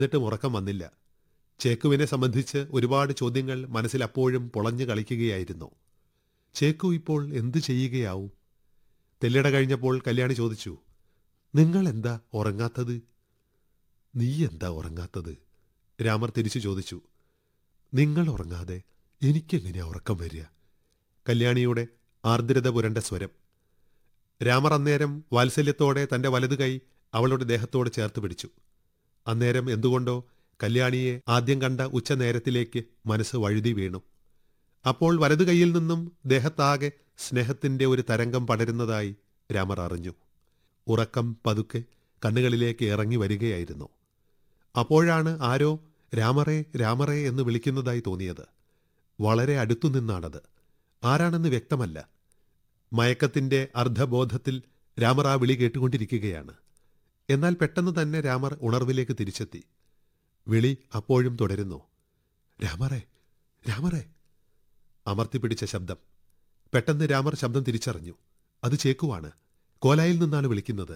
എന്നിട്ടും ഉറക്കം വന്നില്ല ചേക്കുവിനെ സംബന്ധിച്ച് ഒരുപാട് ചോദ്യങ്ങൾ മനസ്സിൽ അപ്പോഴും പൊളഞ്ഞു കളിക്കുകയായിരുന്നു ചേക്കു ഇപ്പോൾ എന്തു ചെയ്യുകയാവും തെല്ലിട കഴിഞ്ഞപ്പോൾ കല്യാണി ചോദിച്ചു നിങ്ങൾ എന്താ ഉറങ്ങാത്തത് നീ എന്താ ഉറങ്ങാത്തത് രാമർ തിരിച്ചു ചോദിച്ചു നിങ്ങൾ ഉറങ്ങാതെ എനിക്കെങ്ങനെയാ ഉറക്കം വരിക കല്യാണിയുടെ ആർദ്രത പുരണ്ട സ്വരം രാമർ അന്നേരം വാത്സല്യത്തോടെ തന്റെ വലതു കൈ അവളുടെ ദേഹത്തോട് ചേർത്ത് പിടിച്ചു അന്നേരം എന്തുകൊണ്ടോ കല്യാണിയെ ആദ്യം കണ്ട ഉച്ചനേരത്തിലേക്ക് മനസ്സ് വഴുതി വീണു അപ്പോൾ വലതു കൈയിൽ നിന്നും ദേഹത്താകെ സ്നേഹത്തിന്റെ ഒരു തരംഗം പടരുന്നതായി രാമർ അറിഞ്ഞു ഉറക്കം പതുക്കെ കണ്ണുകളിലേക്ക് ഇറങ്ങി വരികയായിരുന്നു അപ്പോഴാണ് ആരോ രാമറേ രാമറേ എന്ന് വിളിക്കുന്നതായി തോന്നിയത് വളരെ അടുത്തു നിന്നാണത് ആരാണെന്ന് വ്യക്തമല്ല മയക്കത്തിന്റെ അർദ്ധബോധത്തിൽ രാമർ ആ വിളി കേട്ടുകൊണ്ടിരിക്കുകയാണ് എന്നാൽ പെട്ടെന്ന് തന്നെ രാമർ ഉണർവിലേക്ക് തിരിച്ചെത്തി വിളി അപ്പോഴും തുടരുന്നു രാമറേ രാമറേ അമർത്തിപ്പിടിച്ച ശബ്ദം പെട്ടെന്ന് രാമർ ശബ്ദം തിരിച്ചറിഞ്ഞു അത് ചേക്കുവാണ് കോലായിൽ നിന്നാണ് വിളിക്കുന്നത്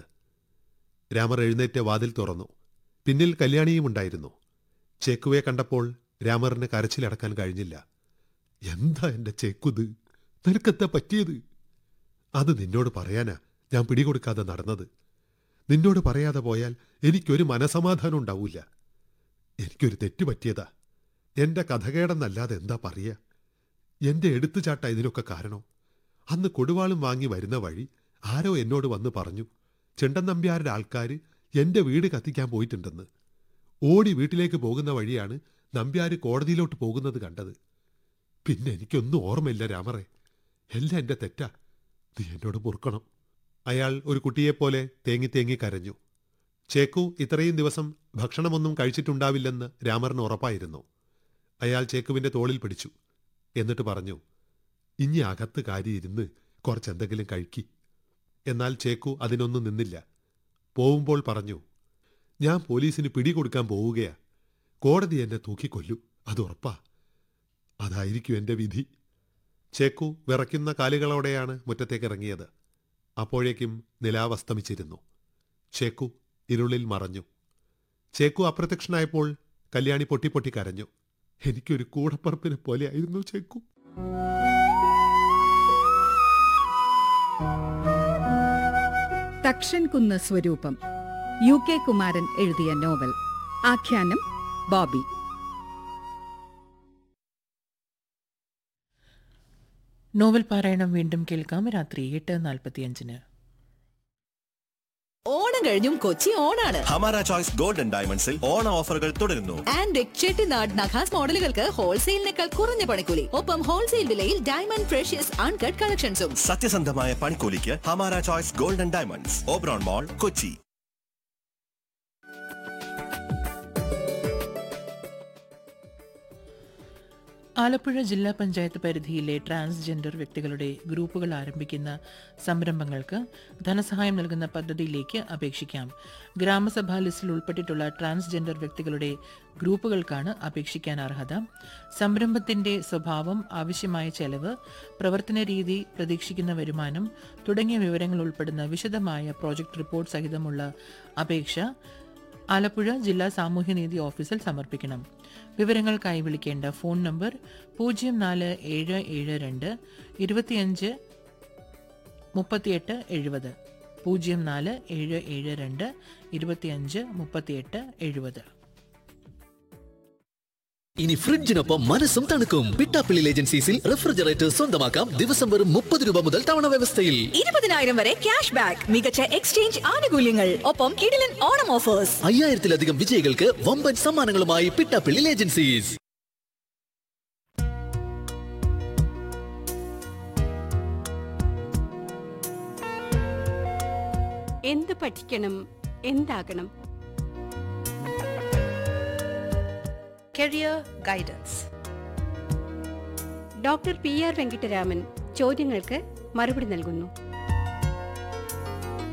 രാമർ എഴുന്നേറ്റ് വാതിൽ തുറന്നു പിന്നിൽ കല്യാണിയും ഉണ്ടായിരുന്നു ചേക്കുവെ കണ്ടപ്പോൾ രാമറിന് കരച്ചിലടക്കാൻ കഴിഞ്ഞില്ല എന്താ എന്റെ ചേക്കുത് നിനക്കെന്താ പറ്റിയത് അത് നിന്നോട് പറയാനാ ഞാൻ പിടികൊടുക്കാതെ നടന്നത് നിന്നോട് പറയാതെ പോയാൽ എനിക്കൊരു മനസമാധാനം ഉണ്ടാവൂല എനിക്കൊരു തെറ്റ് പറ്റിയതാ എന്റെ കഥകേടെന്നല്ലാതെ എന്താ പറയുക എന്റെ എടുത്തുചാട്ട ഇതിനൊക്കെ കാരണം അന്ന് കൊടുവാളും വാങ്ങി വരുന്ന വഴി ആരോ എന്നോട് വന്ന് പറഞ്ഞു ചെണ്ടൻ നമ്പ്യാരുടെ ആൾക്കാർ എന്റെ വീട് കത്തിക്കാൻ പോയിട്ടുണ്ടെന്ന് ഓടി വീട്ടിലേക്ക് പോകുന്ന വഴിയാണ് നമ്പ്യാര് കോടതിയിലോട്ട് പോകുന്നത് കണ്ടത് പിന്നെ എനിക്കൊന്നും ഓർമ്മയില്ല രാമറേ എല്ലാം എന്റെ തെറ്റാ നീ എന്നോട് പൊറുക്കണം അയാൾ ഒരു കുട്ടിയെപ്പോലെ തേങ്ങി തേങ്ങി കരഞ്ഞു ചേക്കു ഇത്രയും ദിവസം ഭക്ഷണമൊന്നും കഴിച്ചിട്ടുണ്ടാവില്ലെന്ന് രാമറിന് ഉറപ്പായിരുന്നു അയാൾ ചേക്കുവിന്റെ തോളിൽ പിടിച്ചു എന്നിട്ട് പറഞ്ഞു ഇനി അകത്ത് കാര്യയിരുന്ന് കുറച്ചെന്തെങ്കിലും കഴിക്കി എന്നാൽ ചേക്കു അതിനൊന്നും നിന്നില്ല പോവുമ്പോൾ പറഞ്ഞു ഞാൻ പോലീസിന് പിടികൊടുക്കാൻ പോവുകയാ കോടതി എന്നെ തൂക്കിക്കൊല്ലും അത് ഉറപ്പാ അതായിരിക്കും എന്റെ വിധി ചേക്കു വിറയ്ക്കുന്ന കാലുകളോടെയാണ് മുറ്റത്തേക്ക് ഇറങ്ങിയത് അപ്പോഴേക്കും നിലാവസ്തമിച്ചിരുന്നു ചേക്കു ഇരുളിൽ മറഞ്ഞു ചേക്കു അപ്രത്യക്ഷനായപ്പോൾ കല്യാണി പൊട്ടി പൊട്ടി കരഞ്ഞു എനിക്കൊരു കൂടപ്പറപ്പിനെ പോലെയായിരുന്നു ചേക്കു തക്ഷൻകുന്ന് സ്വരൂപം യു കെ കുമാരൻ എഴുതിയ നോവൽ ആഖ്യാനം ബോബി നോവൽ പാരായണം വീണ്ടും കേൾക്കാം രാത്രി എട്ട് നാൽപ്പത്തിയഞ്ചിന് ഓണം കഴിഞ്ഞും കൊച്ചി ഓണാണ് ഹമാര ചോയ്സ് ഗോൾഡൻ ഡയമണ്ട്സിൽ ഓണ ഓഫറുകൾ തുടരുന്നു ആൻഡ് ചെട്ടിനാട് നഖാസ് മോഡലുകൾക്ക് ഹോൾസെയിലിനേക്കാൾ കുറഞ്ഞ പണിക്കൂലി ഒപ്പം ഹോൾസെയിൽ വിലയിൽ ഡയമണ്ട് ഫ്രഷ്യസ് അൺകട്ട് കളക്ഷൻസും സത്യസന്ധമായ പണിക്കൂലിക്ക് Hamara choice golden diamonds Oberon mall Kochi Alappuzha ജില്ലാ പഞ്ചായത്ത് പരിധിയിലെ ട്രാൻസ്ജെൻഡർ വ്യക്തികളുടെ ഗ്രൂപ്പുകൾ ആരംഭിക്കുന്ന സംരംഭങ്ങൾക്ക് ധനസഹായം നൽകുന്ന പദ്ധതിയിലേക്ക് അപേക്ഷിക്കാം ഗ്രാമസഭാ ലിസ്റ്റിൽ ഉൾപ്പെട്ടിട്ടുള്ള ട്രാൻസ്ജെൻഡർ വ്യക്തികളുടെ ഗ്രൂപ്പുകൾക്കാണ് അപേക്ഷിക്കാൻ അർഹത സംരംഭത്തിന്റെ സ്വഭാവം ആവശ്യമായ ചെലവ് പ്രവർത്തന രീതി പ്രതീക്ഷിക്കുന്ന വരുമാനം തുടങ്ങിയ വിവരങ്ങൾ ഉൾപ്പെടുന്ന വിശദമായ പ്രോജക്ട് റിപ്പോർട്ട് സഹിതമുള്ള അപേക്ഷ ആലപ്പുഴ ജില്ലാ സാമൂഹ്യനീതി ഓഫീസിൽ സമർപ്പിക്കണം വിവരങ്ങൾക്കായി വിളിക്കേണ്ട ഫോൺ നമ്പർ പൂജ്യം നാല് ഏഴ് ഏഴ് രണ്ട് ഇരുപത്തിയഞ്ച് മുപ്പത്തിയെട്ട് എഴുപത് പൂജ്യം നാല് ഏഴ് ഏഴ് രണ്ട് ഇരുപത്തിയഞ്ച് മുപ്പത്തിയെട്ട് എഴുപത് ഇനി ഫ്രിഡ്ജിനൊപ്പം മനസ്സും തണുക്കും പിട്ടാപ്പിള്ളി ഏജൻസീസിൽ റെഫ്രിജറേറ്റർ സ്വന്തമാക്കാം ദിവസം വെറും മുപ്പത് രൂപ മുതൽ തവണ വ്യവസ്ഥയിൽ ഇരുപതിനായിരം വരെ ക്യാഷ് ബാക്ക് മികച്ച എക്സ്ചേഞ്ച് ആനുകൂല്യങ്ങൾ ഒപ്പം കിടിലൻ ഓണം ഓഫേഴ്സ് അയ്യായിരത്തിലധികം വിജയികൾക്ക് വമ്പൻ സമ്മാനങ്ങളുമായി പിട്ടാപ്പിള്ളി ഏജൻസീസ് എന്ത് പഠിക്കണം എന്താകണം career guidance doctor P R Venkitaraman ചോദ്യങ്ങൾക്ക് മറുപടി നൽകുന്നു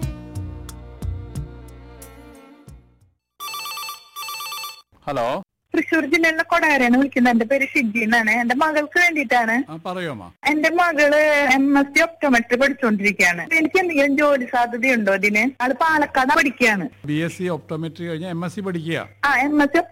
ഹലോ തൃശ്ശൂർ ജില്ലയിലെ കൊടകരയാണ് വിളിക്കുന്നത് എന്റെ പേര് ഷിജി എന്നാണ് എന്റെ മകൾക്ക് വേണ്ടിയിട്ടാണ് ആ പറയുമോ എന്റെ മകള് എം എസ് സി ഒപ്റ്റോമെട്രി പഠിച്ചുകൊണ്ടിരിക്കുകയാണ് എനിക്ക് എന്തെങ്കിലും ജോലി സാധ്യതയുണ്ടോ ഇതിന് ആള് പാലക്കാട് പഠിക്കുകയാണ് ബി എസ് സി ഒപ്റ്റോമെട്രി കഴിഞ്ഞ് എം എസ് സി പഠിക്കുക ആ എം എസ് സി